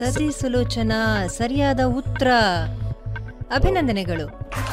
ಸತಿ ಸುಲೋಚನಾ ಸರಿಯಾದ ಉತ್ತರ ಅಭಿನಂದನೆಗಳು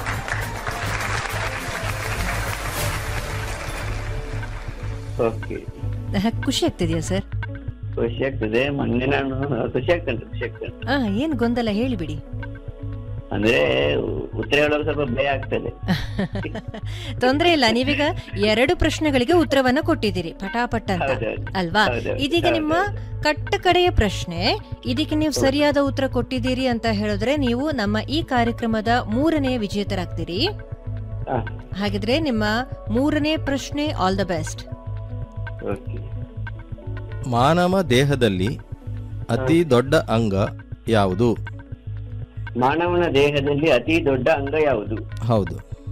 ಓಕೆ ಖುಷಿ ಆಗ್ತಿದೆಯಾ ಸರ್ ಖುಷಿ ಆಗ್ತದೆ ಮೊನ್ನೆ ನಾನು ಖುಷಿ ಆಗ್ತದೆ ಖುಷಿ ಆಗ್ತದೆ ಆ ಏನ್ ಗೊಂದಲ ಹೇಳಿಬಿಡಿ ಅಂದ್ರೆ ಉತ್ತರ ಹೇಳುವಾಗ ಸ್ವಲ್ಪ ಭಯ ಆಗ್ತದೆ ತೊಂದ್ರೆ ಇಲ್ಲ ನೀವೀಗ ಎರಡು ಪ್ರಶ್ನೆಗಳಿಗೆ ಉತ್ತರವನ್ನ ಕೊಟ್ಟಿದ್ದೀರಿ ಪಟಾಪಟ್ ಅಂತ ಹೌದೌದು. ಅಲ್ವಾ ಹೌದೌದು. ಇದೀಗ ನಿಮ್ಮ ಕಟ್ಟ ಕಡೆಯ ಪ್ರಶ್ನೆ ಇದಕ್ಕೆ ನೀವು ಸರಿಯಾದ ಉತ್ತರ ಕೊಟ್ಟಿದ್ದೀರಿ ಅಂತ ಹೇಳಿದ್ರೆ ನೀವು ನಮ್ಮ ಈ ಕಾರ್ಯಕ್ರಮದ ಮೂರನೆಯ ವಿಜೇತರಾಗ್ತೀರಿ ಹಾ ಹಾಗಿದ್ರೆ ನಿಮ್ಮ ಮೂರನೇ ಪ್ರಶ್ನೆ ಆಲ್ ದ ಬೆಸ್ಟ್ ಓಕೆ ಮಾನವ ದೇಹದಲ್ಲಿ ಅತಿ ದೊಡ್ಡ ಅಂಗ ಯಾವುದು ಮಾನವನ ದೇಹದಲ್ಲಿ ಅತಿ ದೊಡ್ಡ ಅಂಗ ಯಾವುದು ಹೌದು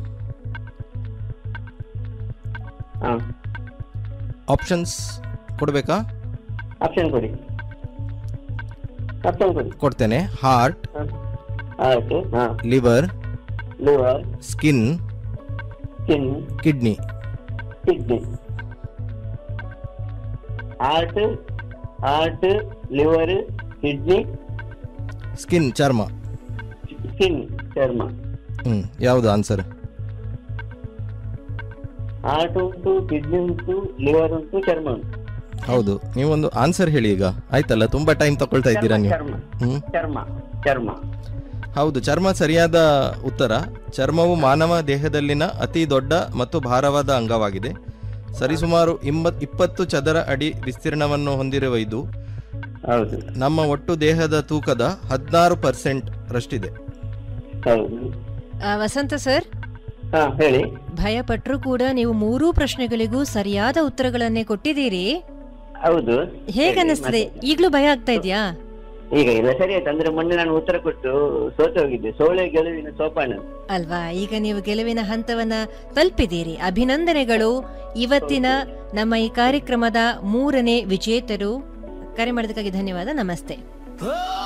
ಹಾ ಆಪ್ಷನ್ಸ್ ಕೊಡಬೇಕಾ ಆಪ್ಷನ್ ಕೊಡಿ ಆಪ್ಷನ್ ಕೊಡಿ ಕೊಡ್ತೇನೆ ಹಾರ್ಟ್ ಹಾ. ಆಯ್ತು ಹಾ liver liver skin skin kidney kidney heart heart liver kidney skin ಚರ್ಮ ಸ್ಕಿನ್ ಚರ್ಮ ಹ್ಮ್ ಯಾವುದು ಆನ್ಸರ್ ಹಾರ್ಟ್ ಉಂಟು ಕಿಡ್ನಿ ಉಂಟು ಲಿವರ್ ಉಂಟು ಚರ್ಮ ಉಂಟು ಹೌದು ನೀವೊಂದು ಆನ್ಸರ್ ಹೇಳಿ ಈಗ ಆಯ್ತಲ್ಲ ತುಂಬಾ ಟೈಮ್ ತಗೊಳ್ತಾ ಇದ್ದೀರಾ ನೀವು ಚರ್ಮ ಹ್ಮ್ ಚರ್ಮ ಚರ್ಮ ಹೌದು ಚರ್ಮ ಸರಿಯಾದ ಉತ್ತರ ಚರ್ಮವು ಮಾನವ ದೇಹದಲ್ಲಿನ ಅತಿ ದೊಡ್ಡ ಮತ್ತು ಭಾರವಾದ ಅಂಗವಾಗಿದೆ ಸರಿಸುಮಾರು ಇಂಬತ್ ಇಪ್ಪತ್ತು ಚದರ ಅಡಿ ವಿಸ್ತೀರ್ಣವನ್ನು ಹೊಂದಿರುವ ಇದು ಹೌದು ನಮ್ಮ ಒಟ್ಟು ದೇಹದ ತೂಕದ ಹದಿನಾರು ಪರ್ಸೆಂಟ್ ರಷ್ಟಿದೆ ಹೌದು ಆ, ವಸಂತ ಸರ್ ಹಾ ಹೇಳಿ ಭಯ ಪಟ್ರು ಕೂಡ ನೀವು ಮೂರೂ ಪ್ರಶ್ನೆಗಳಿಗೂ ಸರಿಯಾದ ಉತ್ತರಗಳನ್ನೇ ಕೊಟ್ಟಿದ್ದೀರಿ ಹೌದು ಹೇಗನ್ನಿಸ್ತದೆ ಈಗ್ಲೂ ಭಯ ಆಗ್ತಾ ಇದೆಯಾ ಈಗ ಇಲ್ಲ ಸರಿ ಆಯ್ತು ಅಂದ್ರೆ ಮೊನ್ನೆ ನಾನು ಉತ್ತರ ಕೊಟ್ಟು ಸೋತು ಹೋಗಿದ್ದೆ ಸೋಳೆ ಗೆಲುವಿನ ಸೋಪಾನ ಅಲ್ವಾ ಈಗ ನೀವು ಗೆಲುವಿನ ಹಂತವನ್ನ ತಲುಪಿದ್ದೀರಿ ಅಭಿನಂದನೆಗಳು ಇವತ್ತಿನ ನಮ್ಮ ಈ ಕಾರ್ಯಕ್ರಮದ ಮೂರನೇ ವಿಜೇತರು ಕರೆ ಮಾಡಿದಕ್ಕಾಗಿ ಧನ್ಯವಾದ ನಮಸ್ತೆ Oh